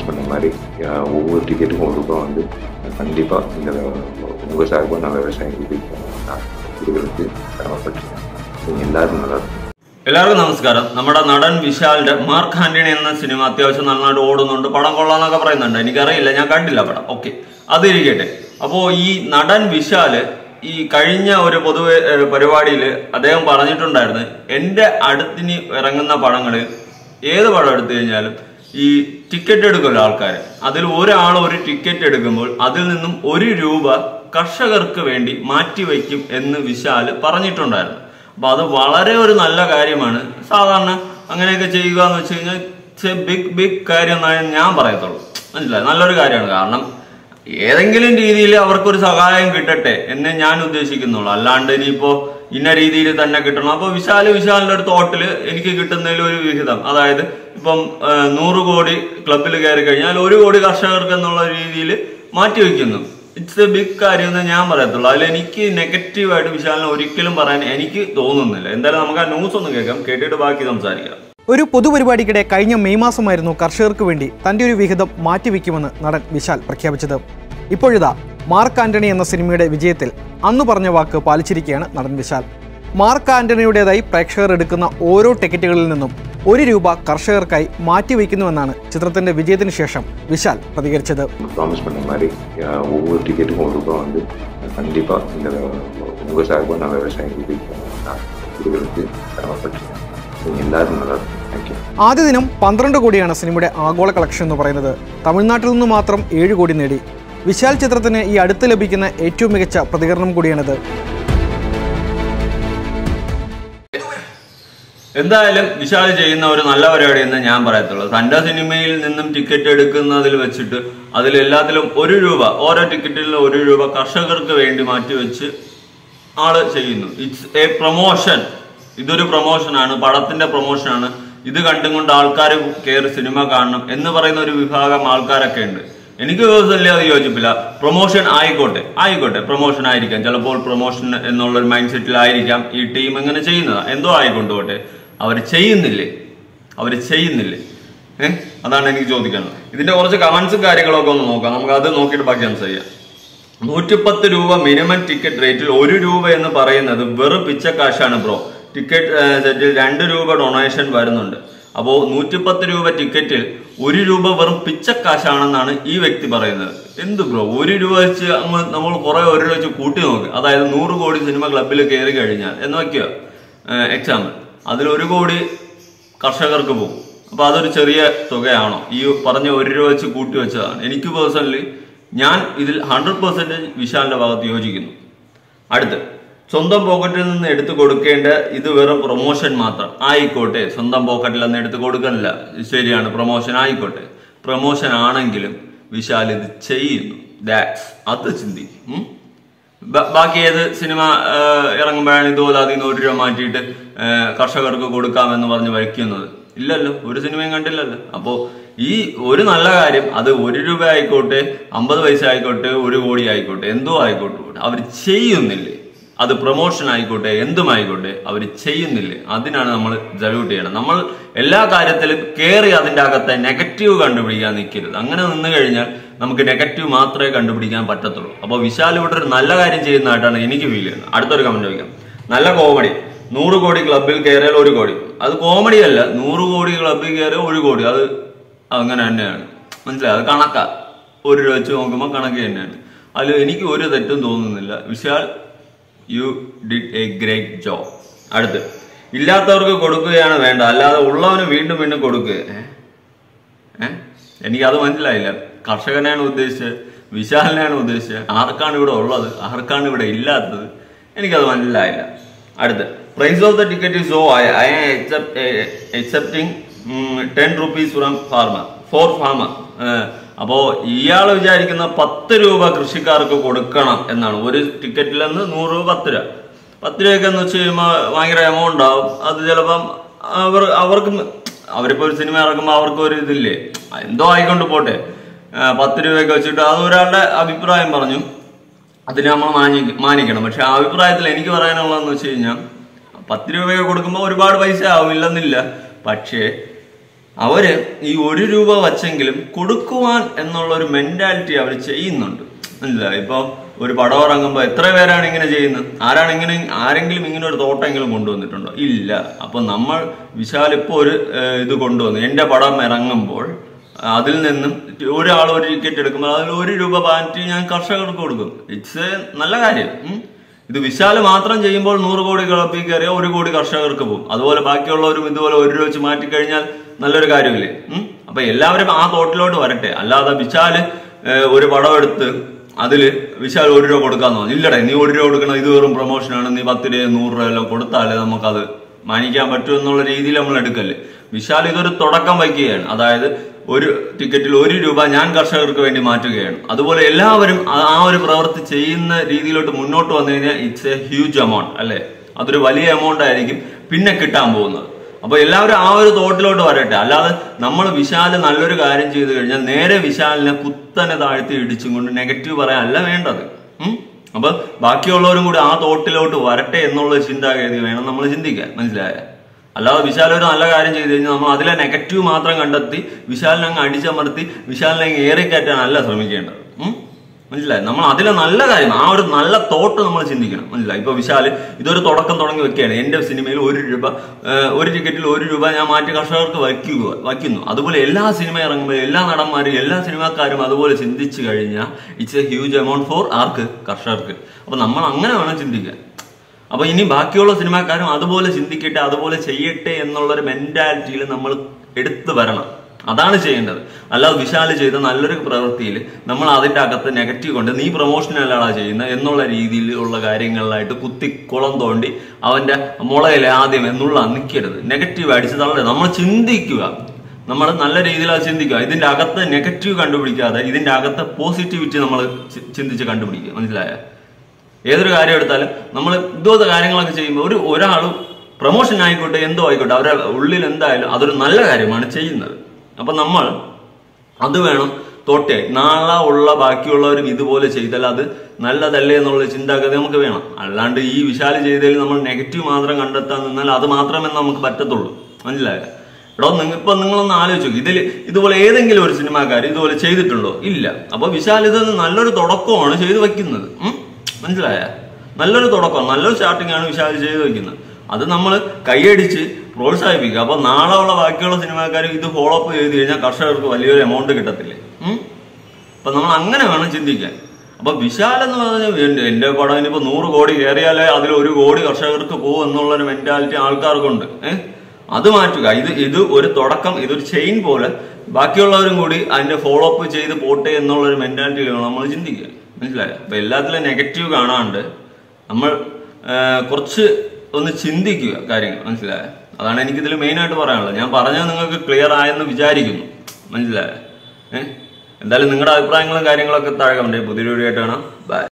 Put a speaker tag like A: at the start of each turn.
A: Promise பண்ண மாதிரி அஹ், ஒவ்வொரு டிக்கெட்டுக்கும் ஒரு ரூபாய் வந்து கண்டிப்பாக இந்த உங்கள் சார்பாக நான் விவசாயிகளுக்கு நான் கொடுக்கறதுக்கு கடமைப்பட்டிருக்கேன் நீங்கள் எல்லாரும் நல்லா இருக்கணும்.
B: എല്ലാവർക്കും നമസ്കാരം നമ്മുടെ നടൻ വിശാലിന്റെ മാർക്ക് ആന്റണി എന്ന സിനിമ അത്യാവശ്യം നന്നായിട്ട് ഓടുന്നുണ്ട് പടം കൊള്ളാന്നൊക്കെ പറയുന്നുണ്ട് എനിക്കറിയില്ല ഞാൻ കണ്ടില്ല പടം ഓക്കെ അത് ഇരിക്കട്ടെ അപ്പോ ഈ നടൻ വിശാല് ഈ കഴിഞ്ഞ ഒരു പൊതുവെ പരിപാടിയിൽ അദ്ദേഹം പറഞ്ഞിട്ടുണ്ടായിരുന്നു എന്റെ അടുത്തിന് ഇറങ്ങുന്ന പടങ്ങളിൽ ഏത് പടം എടുത്തു കഴിഞ്ഞാലും ഈ ടിക്കറ്റ് എടുക്കുമല്ലോ ആൾക്കാർ അതിൽ ഒരാൾ ഒരു ടിക്കറ്റ് എടുക്കുമ്പോൾ അതിൽ നിന്നും ഒരു രൂപ കർഷകർക്ക് വേണ്ടി മാറ്റിവെക്കും എന്ന് വിശാല് പറഞ്ഞിട്ടുണ്ടായിരുന്നു അപ്പൊ അത് വളരെ ഒരു നല്ല കാര്യമാണ് സാധാരണ അങ്ങനെയൊക്കെ ചെയ്യുക എന്ന് വെച്ച് കഴിഞ്ഞാൽ ബിഗ് ബിഗ് കാര്യം എന്നാണ് ഞാൻ പറയത്തുള്ളൂ മനസ്സിലായി നല്ലൊരു കാര്യമാണ് കാരണം ഏതെങ്കിലും രീതിയിൽ അവർക്കൊരു സഹായം കിട്ടട്ടെ എന്ന് ഞാൻ ഉദ്ദേശിക്കുന്നുള്ളൂ അല്ലാണ്ട് ഇനിയിപ്പോ ഇന്ന രീതിയിൽ തന്നെ കിട്ടണം അപ്പൊ വിശാല് വിശാലിന്റെ ഒരു തോട്ടില് എനിക്ക് കിട്ടുന്നതിൽ ഒരു വിഹിതം അതായത് ഇപ്പം ആ, നൂറ് കോടി ക്ലബിൽ കയറി കഴിഞ്ഞാൽ ഒരു കോടി കർഷകർക്ക് എന്നുള്ള രീതിയിൽ മാറ്റിവെക്കുന്നു ഇറ്റ്സ് എ ബിഗ് കാര്യം എന്ന് ഞാൻ പറയത്തുള്ളൂ അതിൽ എനിക്ക് നെഗറ്റീവായിട്ട് വിശാലിനെ ഒരിക്കലും പറയാൻ എനിക്ക് തോന്നുന്നില്ല എന്തായാലും നമുക്ക് ആ ന്യൂസ് ഒന്ന് കേൾക്കാം കേട്ടിട്ട് ബാക്കി സംസാരിക്കാം
C: ഒരു പൊതുപരിപാടിക്കിടെ കഴിഞ്ഞ മെയ് മാസമായിരുന്നു കർഷകർക്ക് വേണ്ടി തന്റെ ഒരു വിഹിതം മാറ്റിവെക്കുമെന്ന് നടൻ വിശാൽ പ്രഖ്യാപിച്ചത് ഇപ്പോഴിതാ മാർക്ക് ആന്റണി എന്ന സിനിമയുടെ വിജയത്തിൽ അന്ന് പറഞ്ഞ വാക്ക് പാലിച്ചിരിക്കുകയാണ് നടൻ വിശാൽ മാർക്ക് ആന്റണിയുടേതായി പ്രേക്ഷകർ എടുക്കുന്ന ഓരോ ടിക്കറ്റുകളിൽ നിന്നും ഒരു രൂപ കർഷകർക്കായി മാറ്റിവെക്കുന്നുവെന്നാണ് ചിത്രത്തിന്റെ വിജയത്തിന് ശേഷം വിശാൽ പ്രതികരിച്ചത്
A: ப்ராமிஸ் பண்ண மாதிரி அஹ், ஒவ்வொரு டிக்கெட்டுக்கும் ஒரு ரூபாய் வந்து கண்டிப்பாக இந்த உங்கள் சார்பாக நான் விவசாயிகளுக்கு நான் கொடுக்கறதுக்கு கடமைப்பட்டிருக்கேன் நீங்கள் எல்லாரும் நல்லா இருக்கணும் தேங்க்யூ
C: ആദ്യ ദിനം പന്ത്രണ്ട് കോടിയാണ് സിനിമയുടെ ആഗോള കളക്ഷൻ എന്ന് പറയുന്നത് തമിഴ്നാട്ടിൽ നിന്ന് മാത്രം ഏഴ് കോടി നേടി വിശാൽ ചിത്രത്തിന് ഈ അടുത്ത് ലഭിക്കുന്ന ഏറ്റവും മികച്ച പ്രതികരണം കൂടിയാണിത്
B: എന്തായാലും വിശാൽ ചെയ്യുന്ന ഒരു നല്ല പരിപാടി എന്ന് ഞാൻ പറയത്തുള്ളൂ തന്റെ സിനിമയിൽ നിന്നും ടിക്കറ്റ് എടുക്കുന്നതിൽ വെച്ചിട്ട് അതിൽ എല്ലാത്തിലും ഒരു രൂപ ഓരോ ടിക്കറ്റിലും ഒരു രൂപ കർഷകർക്ക് വേണ്ടി മാറ്റിവെച്ച് ആള് ചെയ്യുന്നു ഇറ്റ്സ് എ പ്രൊമോഷൻ ഇതൊരു പ്രൊമോഷനാണ് പടത്തിന്റെ പ്രൊമോഷനാണ് ഇത് കണ്ടും കൊണ്ട് ആൾക്കാർ കയറി സിനിമ കാണണം എന്ന് പറയുന്ന ഒരു വിഭാഗം ആൾക്കാരൊക്കെ ഉണ്ട് എനിക്ക് പേഴ്സണലി അത് യോജിപ്പില്ല പ്രൊമോഷൻ ആയിക്കോട്ടെ ആയിക്കോട്ടെ പ്രൊമോഷൻ ആയിരിക്കാം ചിലപ്പോൾ പ്രൊമോഷൻ എന്നുള്ള ഒരു മൈൻഡ് സെറ്റിലായിരിക്കാം ഈ ടീം ഇങ്ങനെ ചെയ്യുന്നത് എന്തോ ആയിക്കൊണ്ടുപോട്ടെ അവർ ചെയ്യുന്നില്ലേ അവർ ചെയ്യുന്നില്ലേ ഏഹ് അതാണ് എനിക്ക് ചോദിക്കാനുള്ളത് ഇതിന്റെ കുറച്ച് കമന്റ്സും കാര്യങ്ങളൊക്കെ ഒന്ന് നോക്കാം നമുക്ക് അത് നോക്കിയിട്ട് ബാക്കി സംസാരിക്കാം നൂറ്റിപ്പത്ത് രൂപ മിനിമം ടിക്കറ്റ് റേറ്റിൽ ഒരു രൂപ എന്ന് പറയുന്നത് വെറും പിച്ചക്കാശാണ് ബ്രോ ടിക്കറ്റ് സെറ്റിൽ രണ്ട് രൂപ ഡൊണേഷൻ വരുന്നുണ്ട് അപ്പോൾ നൂറ്റിപ്പത്ത് രൂപ ടിക്കറ്റിൽ ഒരു രൂപ വെറും പിച്ചക്കാശാണെന്നാണ് ഈ വ്യക്തി പറയുന്നത് എന്ത് ബ്രോ ഒരു രൂപ വെച്ച് അങ്ങ് നമ്മൾ കുറെ ഒരു രൂപ വെച്ച് കൂട്ടി നോക്ക് അതായത് നൂറ് കോടി സിനിമ ക്ലബിൽ കയറി കഴിഞ്ഞാൽ എന്ന് വയ്ക്കുക എക്സാമ്പിൾ അതിൽ ഒരു കോടി കർഷകർക്ക് പോകും അപ്പൊ അതൊരു ചെറിയ തുകയാണോ ഈ പറഞ്ഞ ഒരു രൂപ വെച്ച് കൂട്ടി വെച്ചതാണ് എനിക്ക് പേഴ്സണലി ഞാൻ ഇതിൽ ഹൺഡ്രഡ് പെർസെന്റേജ് വിശാലിന്റെ ഭാഗത്ത് യോജിക്കുന്നു അടുത്ത് സ്വന്തം പോക്കറ്റിൽ നിന്ന് എടുത്തു കൊടുക്കേണ്ട ഇത് വെറും പ്രൊമോഷൻ മാത്രം ആയിക്കോട്ടെ സ്വന്തം പോക്കറ്റിൽ നിന്ന് എടുത്തു കൊടുക്കണില്ല ശരിയാണ് പ്രൊമോഷൻ ആയിക്കോട്ടെ പ്രൊമോഷൻ ആണെങ്കിലും വിശാൽ ഇത് ചെയ്യുന്നു ദാറ്റ്സ് അത് ചിന്തിക്കും ഉം? ബ- ബാക്കി ഏത് സിനിമ ആ, ഇറങ്ങുമ്പോഴാണ് ഇതുപോലെ അതിൽ നിന്ന് ഒരു രൂപ മാറ്റിയിട്ട് ആ, കർഷകർക്ക് കൊടുക്കാമെന്ന് പറഞ്ഞ് വയ്ക്കുന്നത് ഇല്ലല്ലോ ഒരു സിനിമയും കണ്ടില്ലല്ലോ അപ്പോ ഈ ഒരു നല്ല കാര്യം അത് ഒരു രൂപ ആയിക്കോട്ടെ അമ്പത് പൈസ ആയിക്കോട്ടെ ഒരു കോടി ആയിക്കോട്ടെ എന്തോ ആയിക്കോട്ടെ അവർ ചെയ്യുന്നില്ലേ അത് പ്രൊമോഷൻ ആയിക്കോട്ടെ എന്തും ആയിക്കോട്ടെ അവർ ചെയ്യുന്നില്ലേ അതിനാണ് നമ്മൾ ജലൂട്ട് ചെയ്യണം നമ്മൾ എല്ലാ കാര്യത്തിലും കയറി അതിന്റെ അകത്തെ നെഗറ്റീവ് കണ്ടുപിടിക്കാൻ നിൽക്കരുത് അങ്ങനെ നിന്ന് കഴിഞ്ഞാൽ നമുക്ക് നെഗറ്റീവ് മാത്രമേ കണ്ടുപിടിക്കാൻ പറ്റത്തുള്ളൂ അപ്പോൾ വിശാൽ ഇവിടെ ഒരു നല്ല കാര്യം ചെയ്യുന്നതായിട്ടാണ് എനിക്ക് ഫീൽ ചെയ്യുന്നത് അടുത്തൊരു കമന്റ് വയ്ക്കാം നല്ല കോമഡി നൂറ് കോടി ക്ലബിൽ കയറിയാൽ ഒരു കോടി അത് കോമഡി അല്ല നൂറ് കോടി ക്ലബിൽ കയറിയാൽ ഒരു കോടി അത് അങ്ങനെ തന്നെയാണ് മനസ്സിലായി അത് കണക്കാ ഒരു രൂപ വെച്ച് നോക്കുമ്പോൾ കണക്ക് തന്നെയാണ് അതിൽ എനിക്ക് ഒരു തെറ്റും തോന്നുന്നില്ല Vishal you did a great job അടുത്ത് ഇല്ലാത്തവർക്ക് കൊടുക്കുകയാണ് വേണ്ട അല്ലാതെ ഉള്ളവന് വീണ്ടും വീണ്ടും കൊടുക്കുക ഏ? ഏ? എനിക്കത് മനസ്സിലായില്ല കർഷകനെയാണ് ഉദ്ദേശിച്ചത് വിശാലിനെയാണ് ഉദ്ദേശിച്ചത് ആർക്കാണ് ഇവിടെ ഉള്ളത് ആർക്കാണ് ഇവിടെ ഇല്ലാത്തത് എനിക്കത് മനസ്സിലായില്ല അടുത്ത് price of the ticket is so I I excepting ten rupees from farmer for farmer അപ്പോ ഇയാൾ വിചാരിക്കുന്ന പത്ത് രൂപ കൃഷിക്കാർക്ക് കൊടുക്കണം എന്നാണ് ഒരു ടിക്കറ്റിൽ നിന്ന് നൂറ് രൂപ പത്ത് രൂപ പത്ത് രൂപയൊക്കെ എന്ന് വെച്ച് കഴിയുമ്പോൾ ഭയങ്കര എമൗണ്ട് ആവും അത് ചിലപ്പം അവർ അവർക്ക് അവരിപ്പോ ഒരു സിനിമ ഇറക്കുമ്പോൾ അവർക്ക് ഒരു ഇതില്ലേ എന്തോ ആയിക്കൊണ്ട് പോട്ടെ ആ, പത്ത് രൂപയൊക്കെ വെച്ചിട്ട് അത് ഒരാളുടെ അഭിപ്രായം പറഞ്ഞു അതിന് നമ്മൾ മാനി മാനിക്കണം പക്ഷെ ആ അഭിപ്രായത്തിൽ എനിക്ക് പറയാനുള്ളതെന്ന് വെച്ച് കഴിഞ്ഞാൽ പത്ത് രൂപയൊക്കെ കൊടുക്കുമ്പോൾ ഒരുപാട് പൈസ ആവും ഇല്ലെന്നില്ല പക്ഷേ അവര് ഈ ഒരു രൂപ വച്ചെങ്കിലും കൊടുക്കുവാൻ എന്നുള്ള ഒരു മെന്റാലിറ്റി അവർ ചെയ്യുന്നുണ്ട് മനസ്സിലായി ഇപ്പൊ ഒരു പടം ഇറങ്ങുമ്പോ എത്ര പേരാണ് ഇങ്ങനെ ചെയ്യുന്നത് ആരാണ് ഇങ്ങനെ ആരെങ്കിലും ഇങ്ങനെ ഒരു തോട്ടെങ്കിലും കൊണ്ടുവന്നിട്ടുണ്ടോ ഇല്ല അപ്പൊ നമ്മൾ വിശാൽ ഇപ്പൊ ഒരു ഏഹ്, ഇത് കൊണ്ടുവന്നു എന്റെ പടം ഇറങ്ങുമ്പോൾ അതിൽ നിന്നും ഒരാൾ ഒരു ടിക്കറ്റ് എടുക്കുമ്പോൾ അതിൽ ഒരു രൂപ മാറ്റി ഞാൻ കർഷകർക്ക് കൊടുക്കും ഇറ്റ്സ് എ നല്ല കാര്യം ഉം. ഇത് വിശാല് മാത്രം ചെയ്യുമ്പോൾ നൂറ് കോടി കളപ്പിൽ കയറിയ ഒരു കോടി കർഷകർക്ക് പോകും അതുപോലെ ബാക്കിയുള്ളവരും ഇതുപോലെ ഒരു രൂപ വെച്ച് മാറ്റി കഴിഞ്ഞാൽ നല്ലൊരു കാര്യമില്ലേ ഉം. അപ്പൊ എല്ലാവരും ആ തോട്ടിലോട്ട് വരട്ടെ അല്ലാതെ വിശാല് ഏഹ്, ഒരു പടം എടുത്ത് അതില് വിശാൽ ഒരു രൂപ കൊടുക്കാന്ന് പറഞ്ഞു ഇല്ലടേ നീ ഒരു രൂപ കൊടുക്കണം ഇത് വെറും പ്രൊമോഷനാണ് നീ പത്ത് രൂപ നൂറ് രൂപ എല്ലാം കൊടുത്താലേ നമുക്കത് മാനിക്കാൻ പറ്റും എന്നുള്ള രീതിയിൽ നമ്മൾ എടുക്കല്ലേ വിശാൽ ഇതൊരു തുടക്കം വയ്ക്കുകയാണ് അതായത് ഒരു ടിക്കറ്റിൽ ഒരു രൂപ ഞാൻ കർഷകർക്ക് വേണ്ടി മാറ്റുകയാണ് അതുപോലെ എല്ലാവരും ആ- ആ ഒരു പ്രവൃത്തി ചെയ്യുന്ന രീതിയിലോട്ട് മുന്നോട്ട് വന്നു കഴിഞ്ഞാൽ ഇറ്റ്സ് എ ഹ്യൂജ് എമൗണ്ട് അല്ലെ അതൊരു വലിയ എമൗണ്ട് ആയിരിക്കും പിന്നെ കിട്ടാൻ പോകുന്നത് അപ്പൊ എല്ലാവരും ആ ഒരു തോട്ടിലോട്ട് വരട്ടെ അല്ലാതെ നമ്മൾ വിശാല് നല്ലൊരു കാര്യം ചെയ്തു കഴിഞ്ഞാൽ നേരെ വിശാലിനെ കുത്തനെ താഴ്ത്തി ഇടിച്ചും കൊണ്ട് നെഗറ്റീവ് പറയാനല്ല വേണ്ടത് ഉം? അപ്പൊ ബാക്കിയുള്ളവരും കൂടി ആ തോട്ടിലോട്ട് വരട്ടെ എന്നുള്ള ചിന്താഗതി വേണം നമ്മൾ ചിന്തിക്കാൻ മനസ്സിലായ അല്ലാതെ വിശാൽ ഒരു നല്ല കാര്യം ചെയ്തു കഴിഞ്ഞാൽ നമ്മൾ അതിലെ നെഗറ്റീവ് മാത്രം കണ്ടെത്തി വിശാലിനെ അങ്ങ് അടിച്ചമർത്തി വിശാലിനെ അങ്ങ് ഏറിക്കയറ്റാനല്ല ശ്രമിക്കേണ്ടത് ഉം? മനസ്സിലായി നമ്മൾ അതിലെ നല്ല കാര്യം ആ ഒരു നല്ല തോട്ട് നമ്മൾ ചിന്തിക്കണം മനസ്സിലായി ഇപ്പൊ വിശാല് ഇതൊരു തുടക്കം തുടങ്ങി വെക്കുകയാണ് എന്റെ സിനിമയിൽ ഒരു രൂപ ഏഹ്, ഒരു ടിക്കറ്റിൽ ഒരു രൂപ ഞാൻ മാറ്റി കർഷകർക്ക് വയ്ക്കുക വയ്ക്കുന്നു അതുപോലെ എല്ലാ സിനിമ ഇറങ്ങുമ്പോൾ എല്ലാ നടന്മാരും എല്ലാ സിനിമാക്കാരും അതുപോലെ ചിന്തിച്ചു കഴിഞ്ഞാൽ it's a huge amount for ആർക്ക് കർഷകർക്ക് അപ്പൊ നമ്മൾ അങ്ങനെ വേണം ചിന്തിക്കാൻ അപ്പൊ ഇനി ബാക്കിയുള്ള സിനിമാക്കാരും അതുപോലെ ചിന്തിക്കട്ടെ അതുപോലെ ചെയ്യട്ടെ എന്നുള്ളൊരു മെന്റാലിറ്റിയിൽ നമ്മൾ എടുത്തു വരണം അതാണ് ചെയ്യേണ്ടത് അല്ലാതെ വിശാല് ചെയ്ത നല്ലൊരു പ്രവൃത്തിയിൽ നമ്മൾ അതിന്റെ അകത്ത് നെഗറ്റീവ് കൊണ്ട് നീ പ്രൊമോഷനല്ലാടാ ചെയ്യുന്നത് എന്നുള്ള രീതിയിലുള്ള കാര്യങ്ങളിലായിട്ട് കുത്തി കുളം തോണ്ടി അവന്റെ മുളയിലെ ആദ്യം എന്നുള്ള നിൽക്കരുത് നെഗറ്റീവ് അടിച്ച് തള്ളരുത് നമ്മൾ ചിന്തിക്കുക നമ്മൾ നല്ല രീതിയിൽ അത് ചിന്തിക്കുക ഇതിന്റെ അകത്ത് നെഗറ്റീവ് കണ്ടുപിടിക്കാതെ ഇതിന്റെ അകത്ത് പോസിറ്റിവിറ്റി നമ്മൾ ചിന്തിച്ച് കണ്ടുപിടിക്കുക മനസ്സിലായോ ഏതൊരു കാര്യം എടുത്താലും നമ്മൾ ഇതുപോലത്തെ കാര്യങ്ങളൊക്കെ ചെയ്യുമ്പോൾ ഒരു ഒരാൾ പ്രൊമോഷൻ ആയിക്കോട്ടെ എന്തോ ആയിക്കോട്ടെ അവരുടെ ഉള്ളിൽ എന്തായാലും അതൊരു നല്ല കാര്യമാണ് ചെയ്യുന്നത് അപ്പൊ നമ്മൾ അത് വേണം തോട്ടെ നാളെ ഉള്ള ബാക്കിയുള്ളവരും ഇതുപോലെ ചെയ്താൽ അത് നല്ലതല്ലേ എന്നുള്ള ചിന്താഗതി നമുക്ക് വേണം അല്ലാണ്ട് ഈ വിശാല് ചെയ്തതിൽ നമ്മൾ നെഗറ്റീവ് മാത്രം കണ്ടെത്താൻ നിന്നാൽ അത് മാത്രമേ നമുക്ക് പറ്റത്തുള്ളൂ മനസ്സിലായോ എടോ നിങ്ങൾ ഇപ്പൊ നിങ്ങളൊന്ന് ആലോചിച്ചു ഇതിൽ ഇതുപോലെ ഏതെങ്കിലും ഒരു സിനിമാക്കാർ ഇതുപോലെ ചെയ്തിട്ടുണ്ടോ ഇല്ല അപ്പൊ വിശാൽ ഇത് നല്ലൊരു തുടക്കമാണ് ചെയ്തു വെക്കുന്നത് ഉം? മനസ്സിലായ നല്ലൊരു തുടക്കം നല്ലൊരു സ്റ്റാർട്ടിംഗ് ആണ് വിശാൽ ചെയ്തു വെക്കുന്നത് അത് നമ്മൾ കൈയടിച്ച് പ്രോത്സാഹിപ്പിക്കുക അപ്പൊ നാളെ ഉള്ള ബാക്കിയുള്ള സിനിമാക്കാർ ഇത് ഫോളോ അപ്പ് ചെയ്ത് കഴിഞ്ഞാൽ കർഷകർക്ക് വലിയൊരു എമൗണ്ട് കിട്ടത്തില്ലേ ഉം? അപ്പൊ നമ്മൾ അങ്ങനെ വേണം ചിന്തിക്കാൻ അപ്പൊ വിശാൽ എന്ന് പറഞ്ഞാൽ എന്റെ എന്റെ പടം ഇനിയിപ്പോ നൂറ് കോടി കയറിയാലേ അതിൽ ഒരു കോടി കർഷകർക്ക് പോകും എന്നുള്ളൊരു മെന്റാലിറ്റി ആൾക്കാർക്കുണ്ട് ഏഹ് അത് മാറ്റുക ഇത് ഇത് ഒരു തുടക്കം ഇതൊരു ചെയിൻ പോലെ ബാക്കിയുള്ളവരും കൂടി അതിന്റെ ഫോളോ അപ്പ് ചെയ്ത് പോട്ടെ എന്നുള്ളൊരു മെന്റാലിറ്റി നമ്മൾ ചിന്തിക്കുക മനസ്സിലായോ അപ്പൊ എല്ലാത്തിലും നെഗറ്റീവ് കാണാണ്ട് നമ്മൾ ആ, കുറച്ച് ഒന്ന് ചിന്തിക്കുക കാര്യങ്ങൾ മനസ്സിലായോ അതാണ് എനിക്കിതിൽ മെയിൻ ആയിട്ട് പറയാനുള്ളത് ഞാൻ പറഞ്ഞത് നിങ്ങൾക്ക് ക്ലിയർ ആയെന്ന് വിചാരിക്കുന്നു മനസ്സിലായോ ഏഹ് എന്തായാലും നിങ്ങളുടെ അഭിപ്രായങ്ങളും കാര്യങ്ങളൊക്കെ താഴെ കണ്ടേ പുതിയൊരു വീഡിയോ ആയിട്ട് കാണാം ബൈ